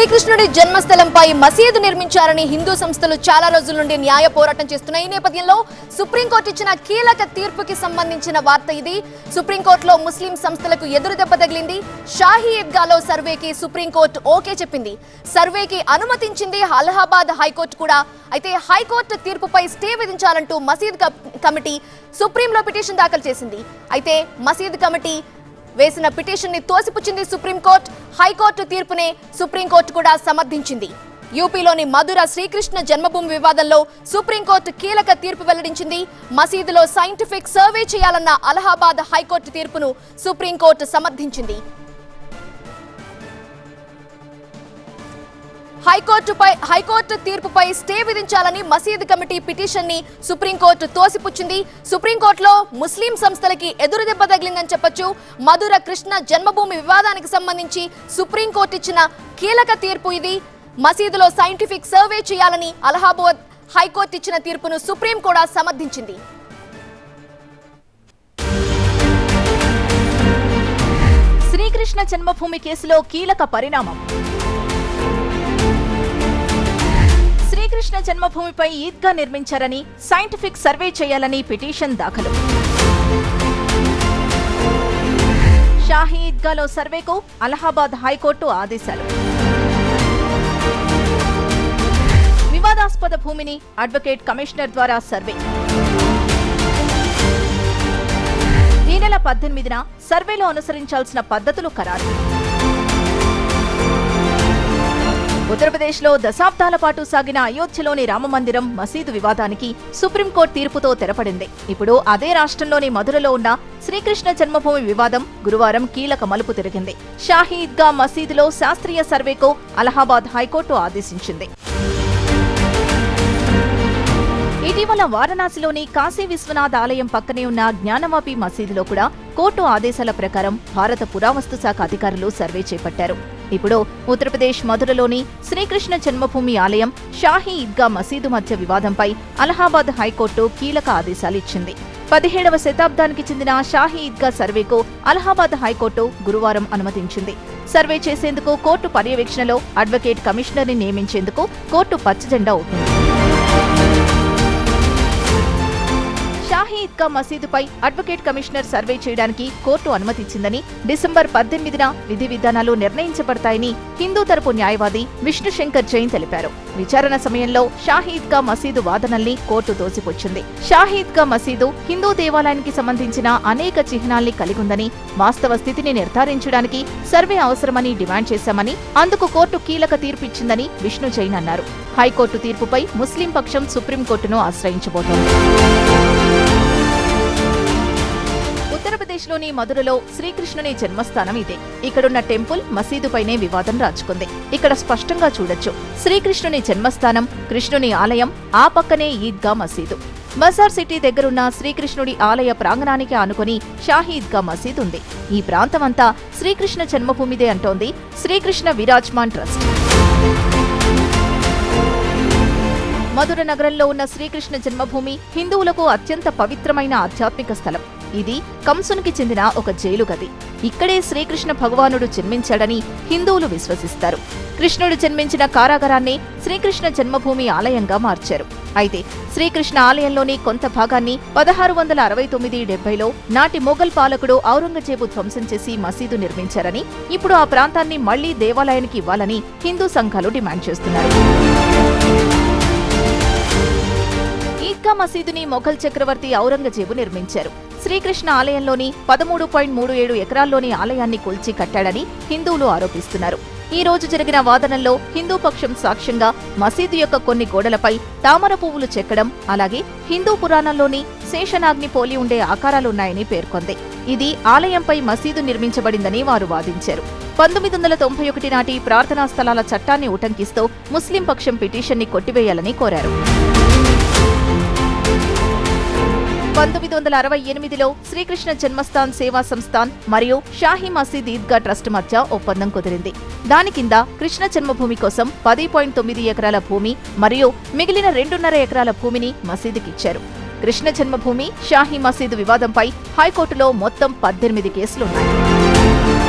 శ్రీకృష్ణుడి జన్మస్థలంపై మసీదు నిర్మించారని హిందూ సంస్థలు చాలా రోజుల నుండి న్యాయ పోరాటం చేస్తున్నాయి ఈ నేపథ్యంలో సుప్రీంకోర్టు ఇచ్చిన కీలక తీర్పుకి సంబంధించిన వార్త ఇది సుప్రీంకోర్టులో ముస్లిం సంస్థలకు ఎదురు దెబ్బ తగిలింది షాహీ ఈద్గాలో సర్వేకి సుప్రీంకోర్టు ఓకే చెప్పింది సర్వేకి అనుమతించింది అలహాబాద్ హైకోర్టు కూడా అయితే హైకోర్టు తీర్పుపై స్టే విధించాలంటూ మసీద్ కప్- కమిటీ సుప్రీంలో పిటిషన్ దాఖలు చేసింది అయితే మసీద్ కమిటీ వేసిన పిటిషన్ ని తోసిపుచ్చింది సుప్రీంకోర్టు హైకోర్టు తీర్పునే సుప్రీంకోర్టు కూడా సమర్థించింది యూపీలోని మధుర శ్రీకృష్ణ జన్మభూమి వివాదంలో సుప్రీంకోర్టు కీలక తీర్పు వెల్లడించింది మసీదులో సైంటిఫిక్ సర్వే చేయాలన్న అలహాబాద్ హైకోర్టు తీర్పును సుప్రీంకోర్టు సమర్థించింది హైకోర్టుపై హైకోర్టు తీర్పుపై స్టే విధించాలని మసీద్ కమిటీ పిటిషన్ ని సుప్రీంకోర్టు తోసిపుచ్చింది సుప్రీంకోర్టులో ముస్లిం సంస్థలకి ఎదురు దెబ్బ తగిలిందని చెప్పొచ్చు మధుర కృష్ణ జన్మభూమి వివాదానికి సంబంధించి సుప్రీంకోర్టు ఇచ్చిన కీలక తీర్పు ఇది మసీదులో సైంటిఫిక్ సర్వే చేయాలని అలహాబాద్ హైకోర్టు ఇచ్చిన తీర్పును సుప్రీం కూడా సమర్థించింది శ్రీకృష్ణ జన్మభూమి కేసులో కీలక పరిణామం శ్రీకృష్ణ జన్మభూమిపై ఈద్గా నిర్మించారని సైంటిఫిక్ సర్వే చేయాలని పిటిషన్ దాఖలు షాహీ ఈద్గాలో సర్వేకు అలహాబాద్ హైకోర్టు ఆదేశాలు వివాదాస్పద భూమిని అడ్వకేట్ కమిషనర్ ద్వారా సర్వే ఈ నెల పద్దెనిమిదిన సర్వేలో అనుసరించాల్సిన పద్ధతులు ఖరారు ఉత్తరప్రదేశ్లో దశాబ్దాల పాటు సాగిన అయోధ్యలోని రామమందిరం మసీదు వివాదానికి సుప్రీంకోర్టు తీర్పుతో తెరపడింది ఇప్పుడు అదే రాష్ట్రంలోని మధురలో ఉన్న శ్రీకృష్ణ జన్మభూమి వివాదం గురువారం కీలక మలుపు తిరిగింది షాహీ ఈద్గా మసీదులో శాస్త్రీయ సర్వేకు అలహాబాద్ హైకోర్టు ఆదేశించింది ఇటీవల వారణాసిలోని కాశీ విశ్వనాథ్ ఆలయం పక్కనే ఉన్న జ్ఞానవాపి మసీదులో కూడా కోర్టు ఆదేశాల ప్రకారం భారత పురావస్తు శాఖ అధికారులు సర్వే చేపట్టారు ఇప్పుడు ఉత్తరప్రదేశ్ మధురలోని శ్రీకృష్ణ జన్మభూమి ఆలయం షాహీ ఈద్గా మసీదు మధ్య వివాదంపై అలహాబాద్ హైకోర్టు కీలక ఆదేశాలు ఇచ్చింది పదిహేడవ శతాబ్దానికి చెందిన షాహీ ఈద్గా సర్వేకు అలహాబాద్ హైకోర్టు గురువారం అనుమతించింది సర్వే చేసేందుకు కోర్టు పర్యవేక్షణలో అడ్వకేట్ కమిషనర్ని నియమించేందుకు కోర్టు పచ్చజెండా ఊపింది షాహీ ఈద్గా మసీదుపై అడ్వకేట్ కమిషనర్ సర్వే చేయడానికి కోర్టు అనుమతిచ్చిందని డిసెంబర్ పద్దెనిమిదిన విధి విధానాలు నిర్ణయించబడతాయని హిందూ తరపు న్యాయవాది విష్ణు శంకర్ జైన్ తెలిపారు విచారణ సమయంలో షాహీ ఈద్గా మసీదు వాదనల్ని కోర్టు తోసిపుచ్చింది షాహీ ఈద్గా మసీదు హిందూ దేవాలయానికి సంబంధించిన అనేక చిహ్నాల్ని కలిగి ఉందని వాస్తవ స్థితిని నిర్ధారించడానికి సర్వే అవసరమని డిమాండ్ చేశామని అందుకు కోర్టు కీలక తీర్పు ఇచ్చిందని విష్ణు జైన్ అన్నారు హైకోర్టు తీర్పుపై ముస్లిం పక్షం సుప్రీంకోర్టును ఆశ్రయించబోతోంది ఉత్తరప్రదేశ్లోని మధురలో శ్రీకృష్ణుని జన్మస్థానం ఇదే ఇక్కడున్న టెంపుల్ మసీదుపైనే వివాదం రాచుకుంది ఇక్కడ స్పష్టంగా చూడొచ్చు శ్రీకృష్ణుని జన్మస్థానం కృష్ణుని ఆలయం ఆ పక్కనే ఈద్గా మసీదు మజార్ సిటీ దగ్గరున్న శ్రీకృష్ణుడి ఆలయ ప్రాంగణానికి ఆనుకొని షాహీ ఈద్గా మసీద్ ఉంది ఈ ప్రాంతమంతా శ్రీకృష్ణ జన్మభూమిదే అంటోంది శ్రీకృష్ణ విరాజ్మాన్ ట్రస్ట్ మధుర నగరంలో ఉన్న శ్రీకృష్ణ జన్మభూమి హిందువులకు అత్యంత పవిత్రమైన ఆధ్యాత్మిక స్థలం ఇది కంసునికి చెందిన ఒక జైలు గది ఇక్కడే శ్రీకృష్ణ భగవానుడు జన్మించాడని హిందువులు విశ్వసిస్తారు కృష్ణుడు జన్మించిన కారాగారాన్ని శ్రీకృష్ణ జన్మభూమి ఆలయంగా మార్చారు అయితే శ్రీకృష్ణ ఆలయంలోని కొంత భాగాన్ని పదహారు వందల అరవై తొమ్మిది డెబ్బైలో నాటి మొఘల్ పాలకుడు ఔరంగజేబు ధ్వంసం చేసి మసీదు నిర్మించారని ఇప్పుడు ఆ ప్రాంతాన్ని మళ్లీ దేవాలయానికి ఇవ్వాలని హిందూ సంఘాలు డిమాండ్ చేస్తున్నారు ఈద్గా మసీదుని మొఘల్ చక్రవర్తి ఔరంగజేబు నిర్మించారు శ్రీకృష్ణ ఆలయంలోని పదమూడు పాయింట్ మూడు ఏడు ఎకరాల్లోని ఆలయాన్ని కూల్చి కట్టాడని హిందువులు ఆరోపిస్తున్నారు ఈ రోజు జరిగిన వాదనల్లో హిందూ పక్షం సాక్ష్యంగా మసీదు యొక్క కొన్ని గోడలపై తామర పువ్వులు చెక్కడం అలాగే హిందూ పురాణంలోని శేషనాగ్ని పోలి ఉండే ఆకారాలున్నాయని పేర్కొంది ఇది ఆలయంపై మసీదు నిర్మించబడిందని వారు వాదించారు పంతొమ్మిది వందల తొంభై ఒకటి నాటి ప్రార్థనా స్థలాల చట్టాన్ని ఉటంకిస్తూ ముస్లిం పక్షం పిటిషన్ని కొట్టివేయాలని కోరారు పంతొమ్మిది వందల అరవై ఎనిమిదిలో శ్రీకృష్ణ జన్మస్థాన్ సేవా సంస్థాన్ మరియు షాహీ మసీద్ ఈద్గా ట్రస్ట్ మధ్య ఒప్పందం కుదిరింది దాని కింద కృష్ణ జన్మభూమి కోసం పది పాయింట్ తొమ్మిది ఎకరాల భూమి మరియు మిగిలిన రెండున్నర ఎకరాల భూమిని మసీదుకిచ్చారు కృష్ణ జన్మభూమి షాహీ మసీదు వివాదంపై హైకోర్టులో మొత్తం పద్దెనిమిది కేసులున్నాయి